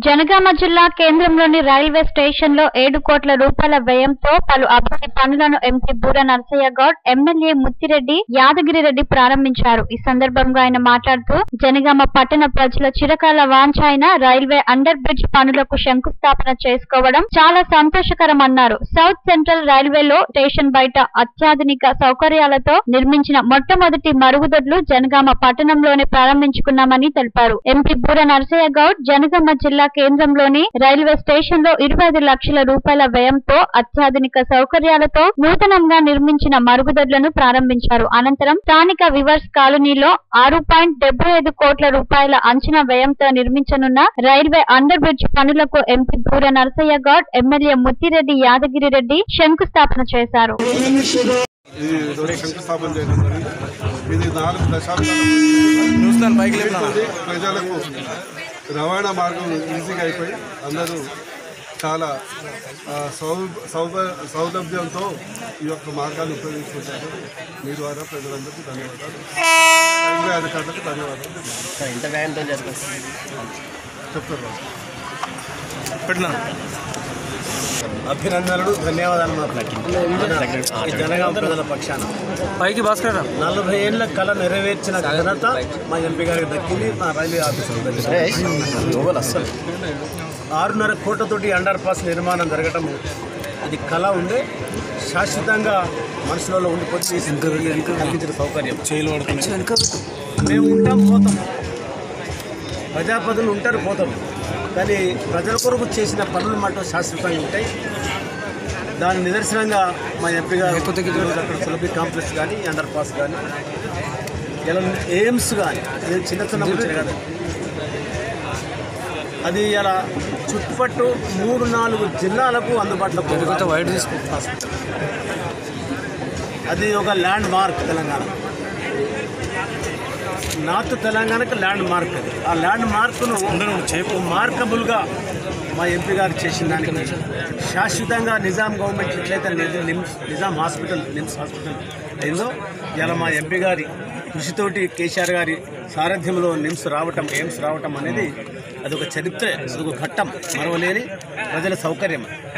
జనగామ జిల్లా కేంద్రంలోని railway station లో ఏడు కోట్ల రూపాయల వ్యయంతో పలు అభివృద్ధి పనులను ఎంపీ బూర నరసయ్య గౌడ్ ఎమ్మెల్యే ముత్తిరెడ్డి యాదగిరి రెడ్డి ప్రారంభించారు ఈ సందర్భంగా ఆయన మాట్లాడుతూ జనగామ పట్టణ ప్రజల చిరకాల వాంఛ అయిన రైల్వే అండర్ బ్రిడ్జ్ పనులకు శంకుస్థాపన చేసుకోవడం చాలా సంతోషకరమన్నారు సౌత్ సెంట్రల్ రైల్వేలో స్టేషన్ బయట అత్యాధునిక సౌకర్యాలతో నిర్మించిన మొట్టమొదటి మరుగుదొడ్లు జనగామ పట్టణంలోనే ప్రారంభించుకున్నామని తెలిపారు ఎంపీ బూర నరసయ్య గౌడ్ జనగామ జిల్లా కేంద్రంలోని రైల్వే స్టేషన్ లో ఇరవై ఐదు లక్షల రూపాయల వ్యయంతో అత్యాధునిక సౌకర్యాలతో నూతనంగా నిర్మించిన మరుగుదొడ్లను ప్రారంభించారు అనంతరం స్థానిక వివర్స్ కాలనీలో ఆరు పాయింట్ డెబ్బై ఐదు కోట్ల రూపాయల అంచనా వ్యయంతో నిర్మించనున్న రైల్వే అండర్ బ్రిడ్జ్ పనులకు ఎంపీ బూర నరసయ్య గౌడ్ ఎమ్మెల్యే ముత్తిరెడ్డి యాదగిరి రెడ్డి శంకుస్థాపన చేశారు ఇది ఈరోజు శంకుస్థాపన చేయడం జరిగింది ఇది నాలుగు దశాబ్దాల చూస్తాను బైక్ లేపినా నుండి ప్రజలకు రవాణా మార్గం ఈజీగా అయిపోయి అందరూ చాలా ఆ, సౌ సౌద సౌలభ్యంతో ఈ యొక్క మార్గాన్ని ఉపయోగించుకుంటారు మీ ద్వారా ప్రజలందరికీ ధన్యవాదాలు రైల్వే అధికారులకు ధన్యవాదాలు ఇంత వ్యాయంతో చేస్తాను చెప్తారు వాళ్ళు. పెట్టినా అభినందనలు ధన్యవాదాలు మాకు ఈ జనగామ ప్రజల పక్షాన పైకి భాస్కర్ నలభై ఏళ్ల కళ నెరవేర్చిన ఘనత మా ఎంపీ గారికి దక్కింది మా రైల్వే ఆఫీసర్ అస్సలు ఆరున్నర కోట్లతోటి అండర్ పాస్ నిర్మాణం జరగటం ఇది కళ ఉండే శాశ్వతంగా మనసులో ఉండిపోతే కల్పించిన సౌకర్యం మేము ఉంటాం పోతాం ప్రజాప్రతినిధులు ఉంటారు పోతాం కానీ ప్రజల కొరకు చేసిన పనులు మాత్రం శాశ్వతంగా ఉంటాయి దాని నిదర్శనంగా మా ఎంపీ గారు ఈరోజు అక్కడ సులభి కాంప్లెక్స్ కానీ అండర్ పాస్ కానీ ఇలా ఎయిమ్స్ కానీ ఇది చిన్న చిన్న ముచ్చట కదా అది ఇలా చుట్టుపట్టు మూడు నాలుగు జిల్లాలకు అందుబాటులో వైట్ తీసుకో హాస్పిటల్ అది ఒక ల్యాండ్ మార్క్ తెలంగాణ నార్త్ తెలంగాణకు ల్యాండ్ మార్క్ అది ఆ ల్యాండ్ మార్క్ను చేపు మార్కబుల్గా మా ఎంపీ గారు చేసిన దానికి శాశ్వతంగా నిజాం గవర్నమెంట్ ఎట్లయితే నిజ- NIMS Nizam hospital NIMS hospital అయిందో ఇలా మా ఎంపీ గారి కృషితోటి కేసీఆర్ గారి సారథ్యంలో నిమ్స్ రావటం ఎయిమ్స్ రావటం అనేది అదొక చరిత్ర అదొక ఘట్టం మరవలేని ప్రజల సౌకర్యం